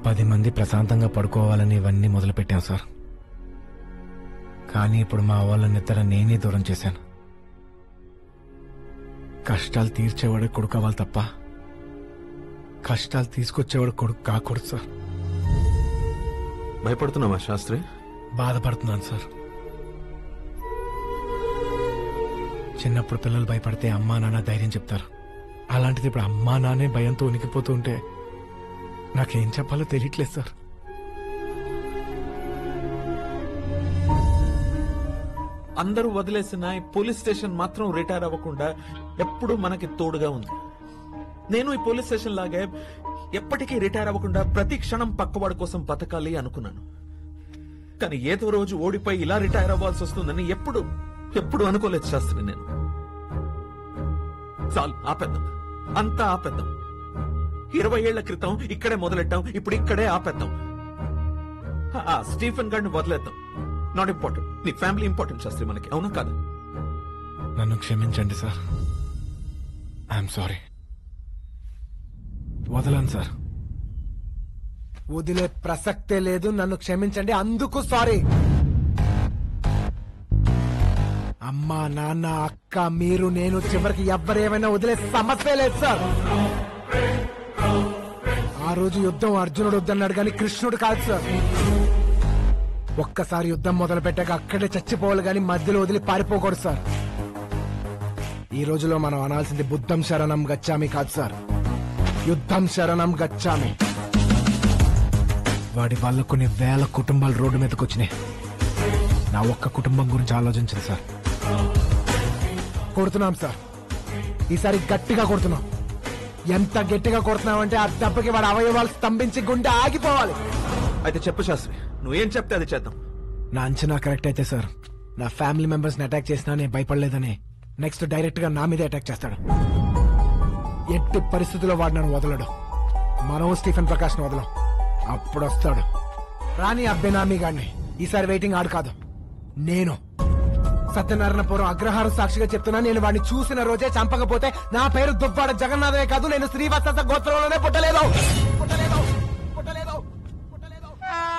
పది మంది ప్రశాంతంగా పడుకోవాలని ఇవన్నీ మొదలుపెట్టాం సార్ కానీ ఇప్పుడు మా వాళ్ళ నిద్ర నేనే దూరం చేశాను కష్టాలు తీర్చేవాడు కొడుకు అవ్వాలి తప్ప కష్టాలు తీసుకొచ్చేవాడు కొడుకు కాకూడదు సార్ భయపడుతున్నావా శాస్త్రి బాధపడుతున్నాను సార్ చిన్నప్పుడు పిల్లలు భయపడితే అమ్మా నాన్న ధైర్యం చెప్తారు అలాంటిది ఇప్పుడు అమ్మా నాన్నే భయంతో ఉనికిపోతూ ఉంటే నాకేం చెప్పాలో తెలియట్లేదు సార్ అందరూ వదిలేసిన ఈ పోలీస్ స్టేషన్ మాత్రం రిటైర్ అవ్వకుండా ఎప్పుడు మనకి తోడుగా ఉంది నేను ఈ పోలీస్ స్టేషన్ లాగే ఎప్పటికీ రిటైర్ అవ్వకుండా ప్రతి క్షణం పక్కవాడి కోసం బతకాలి అనుకున్నాను కానీ ఏదో రోజు ఓడిపోయి ఇలా రిటైర్ అవ్వాల్సి వస్తుందని ఎప్పుడు ఎప్పుడు అనుకోలేదు శాస్త్రి నేను చాలు ఆపేద్దాం అంతా ఆపేద్దాం ఇరవై ఏళ్ల క్రితం ఇక్కడే మొదలెట్టాం ఇప్పుడు ఇక్కడే ఆపేద్దాం ఆ స్టీఫెన్ గారిని వదిలేద్దాం నాట్ ఇంపార్టెంట్ నీ ఫ్యామిలీ ఇంపార్టెంట్ శాస్త్రి మనకి అవునా కాదు నన్ను క్షమించండి సార్ ఐఎమ్ సారీ వదలను సార్ వదిలే ప్రసక్తే లేదు నన్ను క్షమించండి అందుకు సారీ అమ్మా నాన్న అక్క మీరు నేను చివరికి ఎవ్వరేమైనా వదిలే సమస్య లేదు సార్ ఆ రోజు యుద్ధం అర్జునుడు వద్దన్నాడు కానీ కృష్ణుడు కాదు సార్ ఒక్కసారి యుద్ధం మొదలు పెట్టాక అక్కడే చచ్చిపోవాలి కానీ మధ్యలో వదిలి పారిపోకూడదు సార్ ఈ రోజులో మనం అనాల్సింది బుద్ధం శరణం గచ్చామి కాదు సార్ యుద్ధం శరణం గచ్చామి వాడి వల్ల కొన్ని వేల కుటుంబాలు రోడ్డు మీదకి వచ్చినాయి నా ఒక్క కుటుంబం గురించి ఆలోచించింది సార్ కొడుతున్నాం సార్ ఈసారి గట్టిగా కొడుతున్నాం ఎంత గట్టిగా కొడుతున్నామంటే ఆ దెబ్బకి వాడి అవయవాలు స్తంభించి గుండె ఆగిపోవాలి అయితే చెప్పు శాస్త్రి నువ్వేం చెప్తే అది చేద్దాం నా అంచనా కరెక్ట్ అయితే సార్ నా ఫ్యామిలీ మెంబర్స్ ని అటాక్ చేసినా నేను భయపడలేదని నెక్స్ట్ డైరెక్ట్ గా నా మీదే అటాక్ చేస్తాడు ఎట్టి పరిస్థితుల్లో వాడు నన్ను వదలడు మనం స్టీఫెన్ ప్రకాష్ ని వదలం అప్పుడు వస్తాడు రాని అబ్బెనామీ గాడిని ఈసారి వెయిటింగ్ ఆడు కాదు నేను సత్యనారాయణపురం అగ్రహారం సాక్షిగా చెప్తున్నా నేను వాడిని చూసిన రోజే చంపకపోతే నా పేరు దువ్వాడ జగన్నాథమే కాదు నేను శ్రీవత్స గోత్రంలోనే పుట్టలేదు పుట్టలేదు పుట్టలేదు పుట్టలేదు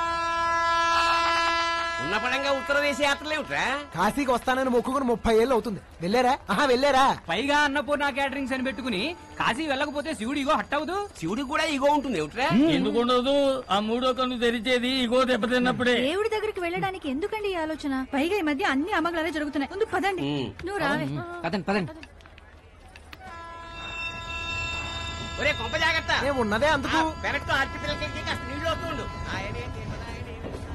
ఉన్న పడంగా ఉత్తర దేశ యాత్రలేమిట్రా కాశీకి వస్తానని మొక్కుకుని ముప్పై ఏళ్ళు అవుతుంది వెళ్ళారా ఆహా వెళ్ళారా పైగా అన్నపూర్ణ క్యాటరింగ్స్ అని పెట్టుకుని కాశీ వెళ్ళకపోతే శివుడు ఇగో హట్ అవ్వదు శివుడికి కూడా ఇగో ఉంటుంది ఏమిట్రా ఎందుకుండదు ఆ మూడో కన్ను తెరిచేది ఇగో దెబ్బతిన్నప్పుడే దేవుడి దగ్గరికి వెళ్ళడానికి ఎందుకండి ఈ ఆలోచన పైగా ఈ మధ్య అన్ని అమ్మగలే జరుగుతున్నాయి ముందు పదండి నువ్వు రావే పదండి పదండి ఒరే కొంప జాగ్రత్త నేను ఉన్నదే అందుకు పెరట్లో అరటి పిల్లలకి కాస్త నీళ్లు వస్తుండు ఆ, ఏంటి, ఏంటి, ఏంటి, ఏంటి.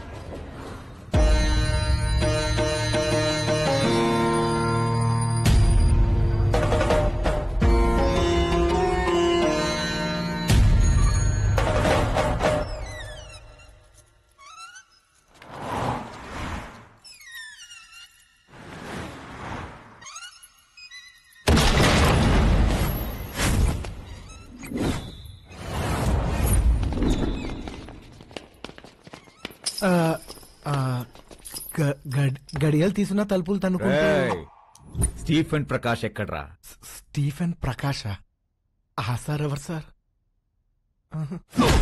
ఆ, ఆ, గ- గడ్- గడియలు తీసుకున్న తలుపులు తనుకుంటూ ఏయ్, స్టీఫెన్ ప్రకాష్ ఎక్కడ్రా స్టీఫెన్ ప్రకాశ ఆ సార్ ఎవరు సార్ ఆహా.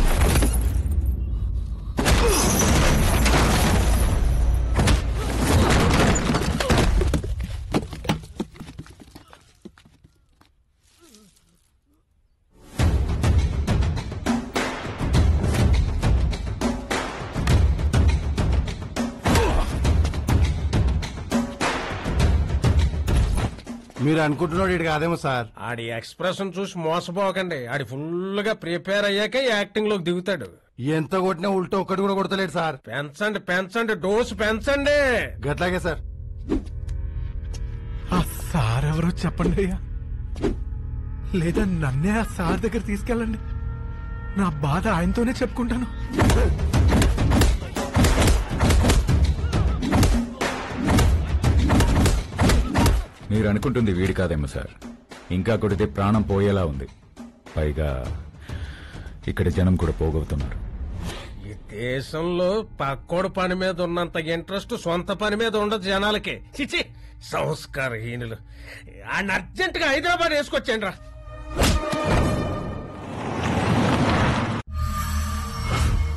మీరు అనుకుంటున్నాడు ఇటు కాదేమో సార్ ఆడి ఎక్స్ప్రెషన్ చూసి మోసపోకండి ఆడి ఫుల్ గా ప్రిపేర్ అయ్యాకే యాక్టింగ్ లోకి దిగుతాడు ఎంత కొట్టినా ఉల్టా ఒక్కటి కూడా కొడతలేడు సార్ పెంచండి పెంచండి డోసు పెంచండి గట్లాగే సార్ ఆ సార్ ఎవరో చెప్పండి అయ్యా లేదా నన్నే ఆ సార్ దగ్గర తీసుకెళ్ళండి నా బాధ ఆయనతోనే చెప్పుకుంటాను మీరు అనుకుంటుంది వీడి కాదేమో సార్ ఇంకా కొడితే ప్రాణం పోయేలా ఉంది పైగా ఇక్కడ జనం కూడా పోగొడుతున్నారు ఈ దేశంలో పక్కోడు పని మీద ఉన్నంత ఇంట్రెస్ట్ సొంత పని మీద ఉండదు జనాలకి చిచి సంస్కారహీనులు ఆయన అర్జెంట్ గా హైదరాబాద్ వేసుకొచ్చాండి రా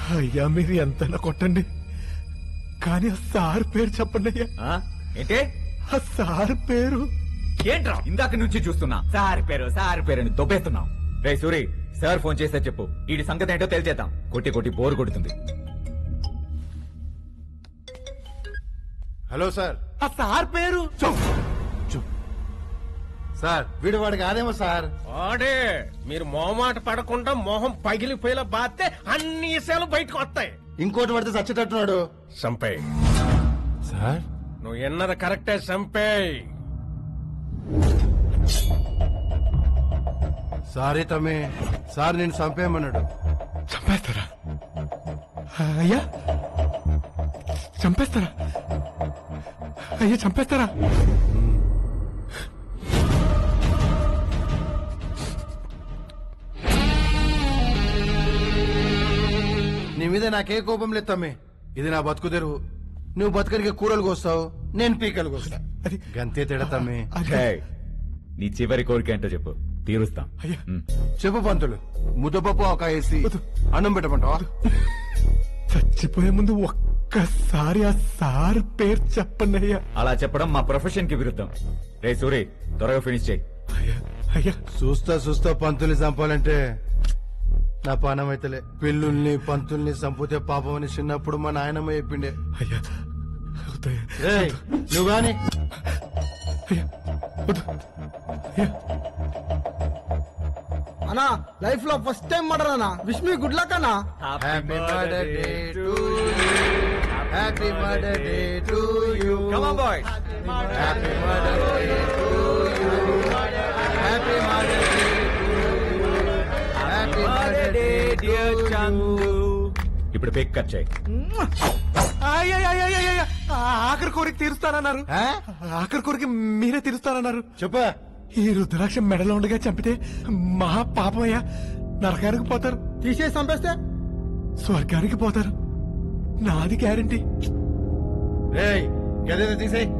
అయ్యా మీరు ఎంతైనా కొట్టండి కానీ ఆ సార్ పేరు చెప్పండి అయ్యా ఆ? ఏంటే ఆ సార్ పేరు ఏంట్రా ఇందాక నుంచి చూస్తున్నా సార్ పేరు సార్ పేరు అని దొబ్బేస్తున్నాం రే సూరి సార్ ఫోన్ చేస్తే చెప్పు వీడి సంగతి ఏంటో తెలిచేద్దాం కొట్టి కొట్టి బోర్ కొడుతుంది హలో సార్ ఆ సార్ పేరు సార్ వీడు వాడు కాదేమో సార్ వాడే మీరు మొహమాట పడకుండా మొహం పగిలిపోయేలా బాస్తే అన్ని విషయాలు బయటకు వస్తాయి ఇంకోటి పడితే చచ్చేటట్టున్నాడు సంపే సార్ నువ్వు ఎన్నది కరెక్టే సంపే సారీ తమ్మి సార్ నేను చంపేయమన్నాడు చంపేస్తారా అయ్యా చంపేస్తారా అయ్యా చంపేస్తారా నీ మీద నాకే కోపం లేదు తమ్మి ఇది నా బతుకు తెరువు నువ్వు బతుకనికి కూరలు కోస్తావు నేను పీకలు కోస్తా అది గంతే తేడా తమ్మి అది ఛే, నీ చివరి కోరిక ఏంటో చెప్పు తీరుస్తాం అయ్యా ఉమ్. చెప్పు పంతులు ముద్దపప్పు ఒక వేసి అన్నం పెట్టమంటావా చచ్చిపోయే ముందు ఒక్కసారి ఆ సార్ పేరు చెప్పండి అయ్యా అలా చెప్పడం మా ప్రొఫెషన్ కి విరుద్ధం రే సూరి త్వరగా ఫినిష్ చేయి అయ్యా అయ్యా చూస్తా చూస్తా పంతుల్ని చంపాలంటే నా పానం అయితేలే పిల్లుల్ని పంతుల్ని చంపితే పాపం అని చిన్నప్పుడు మా నాయనమ్మ చెప్పిండే అయ్యా వద్దయ్యా. రేయ్, నువ్వు గాని అయ్యా వద్దు అయ్యా అన్నా లైఫ్ లో ఫస్ట్ టైం మర్డర్ అన్నా విష్ మీ గుడ్ లక్ అన్నా happy mother day to happy mother day to you happy mother day to you happy mother day happy mother day ఇప్పుడు పిక్ కట్ చేయి అయ్యా, అయ్యా, అయ్యా, అయ్యా. ఆ ఆఖరి కోరిక తీరుస్తానన్నారు ఆఖరి కోరిక మీరే తీరుస్తానన్నారు చెప్పా ఈ రుద్రాక్ష మెడలో ఉండగా చంపితే మహా పాపమయ్యా నరకానికి పోతారు తీసేసి చంపేస్తే స్వర్గానికి పోతారు నాది గ్యారంటీ రేయ్ గదేదో తీసేయ్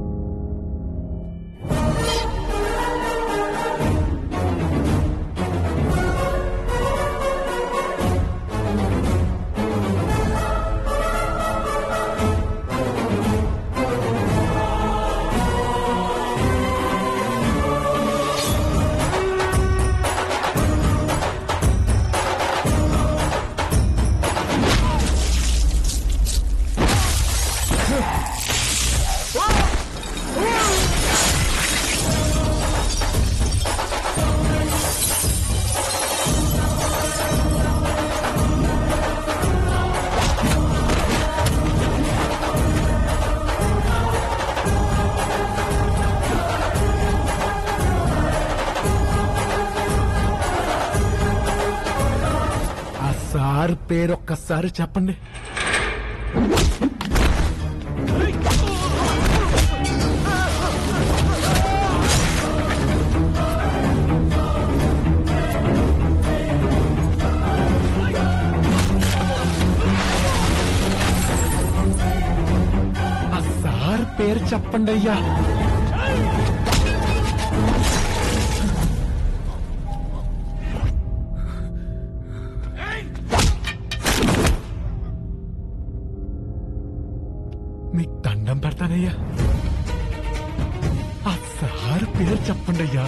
ఆ సార్ పేరు ఒక్కసారి చెప్పండి ఆ సార్ పేరు చెప్పండి అయ్యా మీకు దండం పెడతానయ్యా ఆ సార్ పేరు చెప్పండి అయ్యా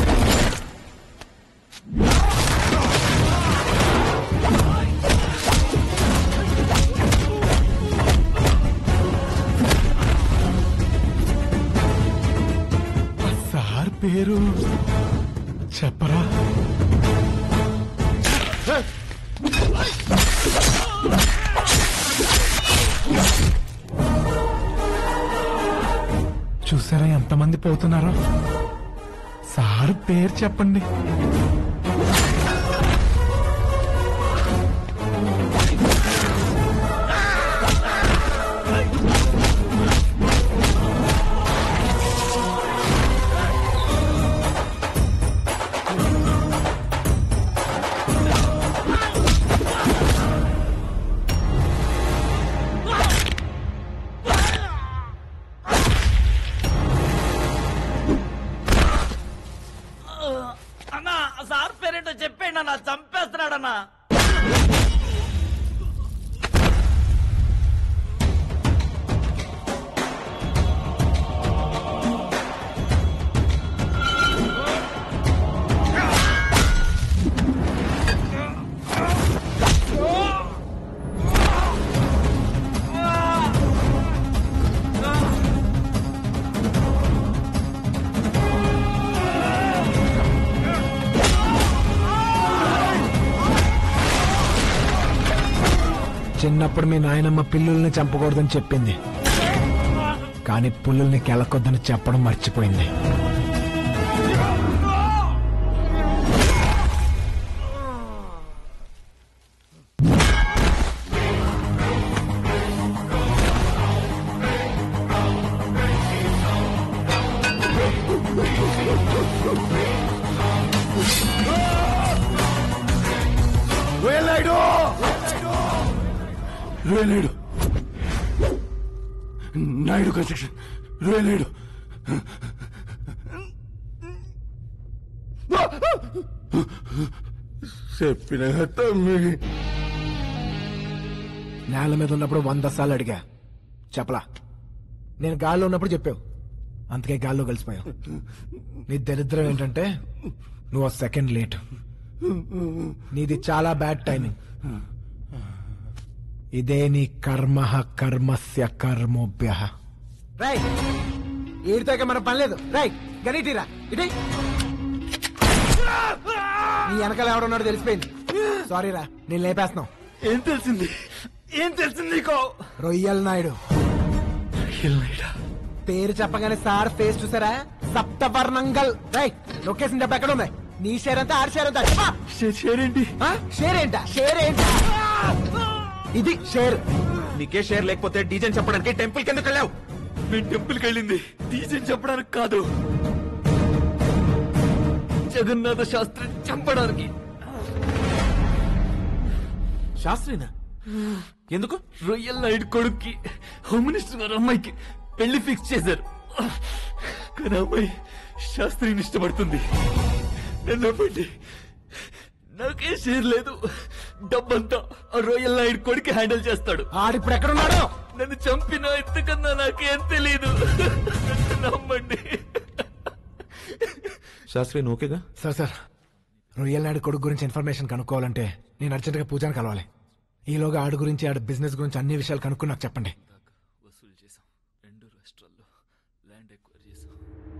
ఆ సార్ పేరు చెప్పరా చూసారా ఎంతమంది పోతున్నారో సార్ పేరు చెప్పండి అన్నా సార్ పేరేంటో చెప్పేయండి అన్న చంపేస్తున్నాడన్నా చిన్నప్పుడు మీ నాయనమ్మ పిల్లుల్ని చంపకూడదని చెప్పింది కానీ పుల్లుల్ని కెలకొద్దని చెప్పడం మర్చిపోయింది వేలాడు వేలాడు నాయుడు కన్స్ట్రక్షన్ వేలాడు చెప్పిన తమ్మి నేల మీద ఉన్నప్పుడు వంద సార్లు అడిగా చెప్పలా నేను గాల్లో ఉన్నప్పుడు చెప్పావు అందుకే గాల్లో కలిసిపోయావు నీ దరిద్రం ఏంటంటే నువ్వు సెకండ్ లేట్ నీది చాలా బ్యాడ్ టైమింగ్ ఇదే నీ కర్మ కర్మస్య కర్మోభ్య రై ఈడితో మన పని లేదు రై గణిటీరా ఇటీ నీ వెనకాల ఎవడున్నాడో తెలిసిపోయింది సారీ రా నేను లేపేస్తున్నావు ఏం తెలిసింది ఏం తెలిసింది నీకో రొయ్యల్ నాయుడు పేరు చెప్పగానే సార్ ఫేస్ చూసారా సప్తవర్ణంగల్ రైట్ లొకేషన్ డబ్బు ఎక్కడ ఉంది నీ షేర్ అంతా ఆడి షేర్ అంతా చెప్పా షేర్ ఏంటి ఆ? షేర్ ఏంటా షేర్ ఏంటా ఇది షేర్ నీకే షేర్ లేకపోతే డీజన్ చెప్పడానికి టెంపుల్ కిందకి వెళ్ళావు మేము టెంపుల్కి వెళ్ళింది తీసి చెప్పడానికి కాదు జగన్నాథ శాస్త్రి చంపడానికి శాస్త్రినా ఎందుకు రొయ్యల్ నాయుడు కొడుక్కి హోమ్ మినిస్టర్ గారు అమ్మాయికి పెళ్లి ఫిక్స్ చేశారు కానీ అమ్మాయి శాస్త్రిని ఇష్టపడుతుంది నన్ను పెట్టి నాకే షేర్ లేదు డబ్బంతా ఆ రొయ్యల్ నాయుడు కొడుకు హ్యాండిల్ చేస్తాడు ఆడిప్పుడు ఎక్కడున్నాడు నన్ను చంపిన ఎంతకన్నా నాకేం తెలియదు నమ్మండి శాస్త్రి నువ్వు ఓకేగా సార్ సార్ రొయ్యల్ నాయుడు కొడుకు గురించి ఇన్ఫర్మేషన్ కనుక్కోవాలంటే నేను అర్జెంట్ గా పూజాని కలవాలి ఈలోగా ఆడు గురించి ఆడు బిజినెస్ గురించి అన్ని విషయాలు కనుక్కుని నాకు చెప్పండి వసూలు చేసాం రెండు రాష్ట్రాల్లో ల్యాండ్ ఎక్వైర్ చేసాం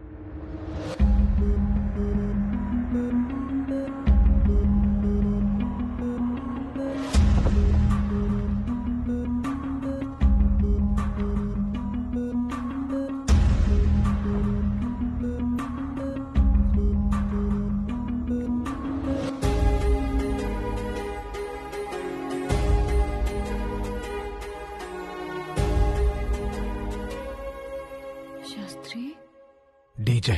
శాస్త్రి డీజే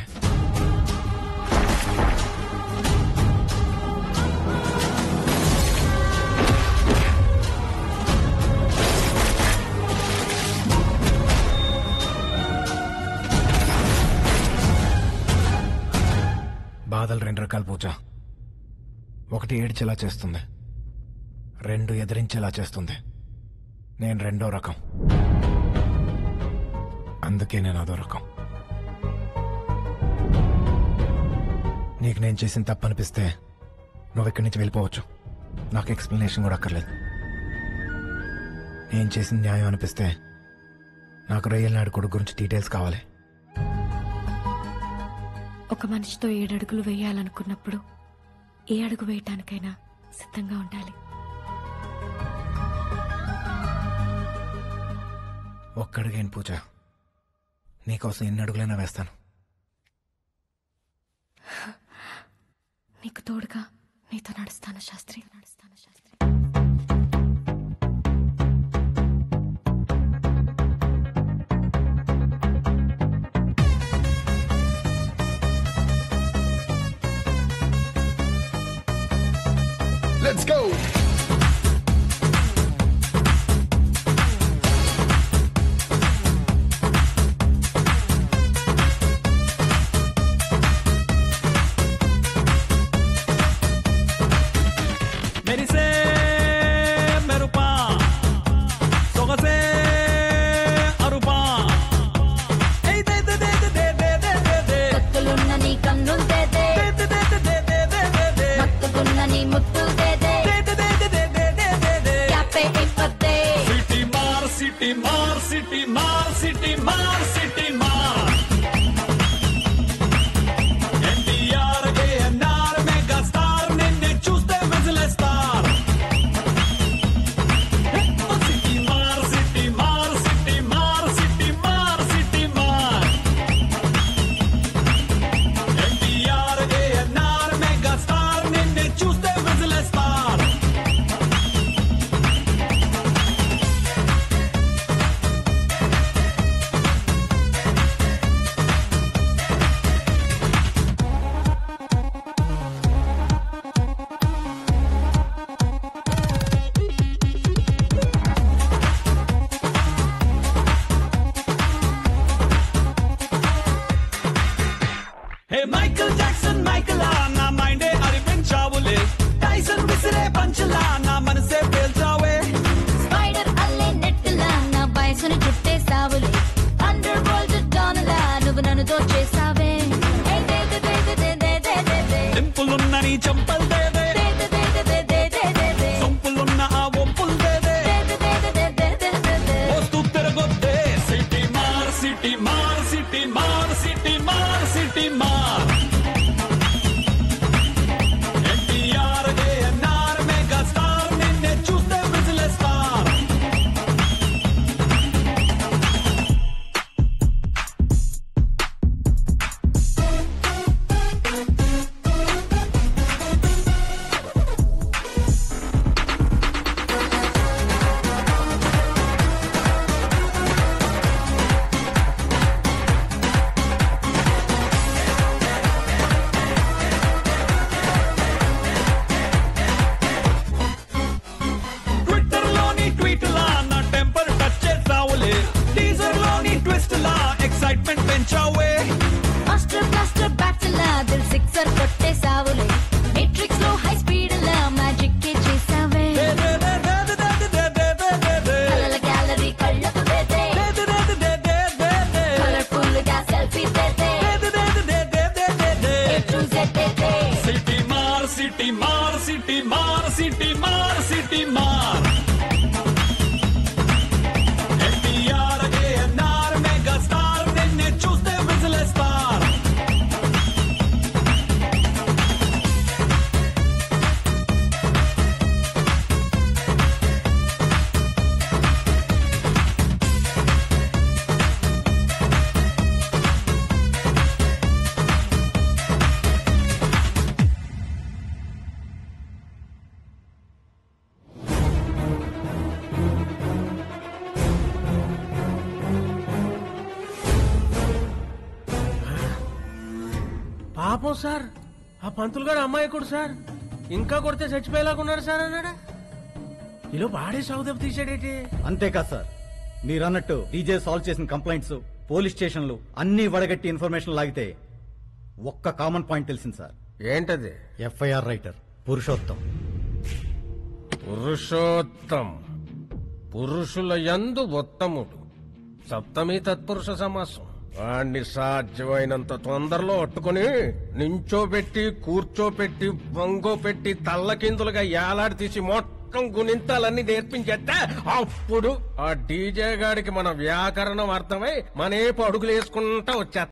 బాధలు రెండు రకాల పూజ ఒకటి ఏడ్చేలా చేస్తుంది రెండు ఎదిరించేలా చేస్తుంది నేను రెండో రకం అందుకే నేను అదో రకం నీకు నేను చేసిన తప్పు అనిపిస్తే నువ్వు ఇక్కడి నుంచి వెళ్ళిపోవచ్చు నాకు ఎక్స్ప్లెనేషన్ కూడా అక్కర్లేదు నేను చేసిన న్యాయం అనిపిస్తే నాకు రొయ్యల నాయుడు కొడుకు గురించి డీటెయిల్స్ కావాలి ఒక మనిషితో ఏడడుగులు వేయాలనుకున్నప్పుడు ఏ అడుగు వేయటానికైనా సిద్ధంగా ఉండాలి ఒక్కడిగేను పూజ నీకోసం ఎన్ని అడుగులైనా వేస్తాను నీకు తోడుగా నీతో నడుస్తాను శాస్త్రి నడుస్తాను శాస్త్రి Let's go! మెరిసే మెరుపా సొగసే అరుపా ఏయ్ దే దే దే దే దే దే దే దే కత్తులున్న నీ కన్నుందేదే దే దే దే దే దే దే దే దే మత్తుకున్న నీ ముత్తుదేదే దే దే దే దే దే దే దే దే క్యాపే ఇప్పతే సిటీ మార్ సిటీ మార్ సిటీ మార్ సిటీ మార్ సిటీ మార్ ఎన్టీఆర్ ఏఎన్ఆర్ మెగా స్టార్ నిన్ను చూస్తే విజిలేస్తారు పాపం సార్ ఆ పంతులు గారు అమ్మాయికుడు సార్ ఇంకా కొడితే చచ్చిపోయేలాగున్నాడు సార్ అన్నాడా ఇలా బాడే సౌదెబ్బ తీసాడేటి అంతేకాదు సార్ మీరన్నట్టు డీజే సాల్వ్ చేసిన కంప్లైంట్స్ పోలీస్ స్టేషన్లు అన్ని వడగట్టి ఇన్ఫర్మేషన్ లాగితే ఒక్క కామన్ పాయింట్ తెలిసింది సార్ ఏంటది ఎఫ్ఐఆర్ రైటర్ పురుషోత్తం పురుషోత్తం పురుషుల యందు ఉత్తముడు సప్తమి తత్పురుష సమాసం వాణ్ణి సాధ్యమైనంత తొందరలో పట్టుకుని నించోబెట్టి కూర్చోపెట్టి వంగోపెట్టి తల్లకిందులుగా ఏలాడి తీసి మొత్తం గుణింతాలన్నీ నేర్పించేస్తే అప్పుడు ఆ డీజే గాడికి మన వ్యాకరణం అర్థమై మనే పడుగులు వేసుకుంటా వచ్చేస్తాడు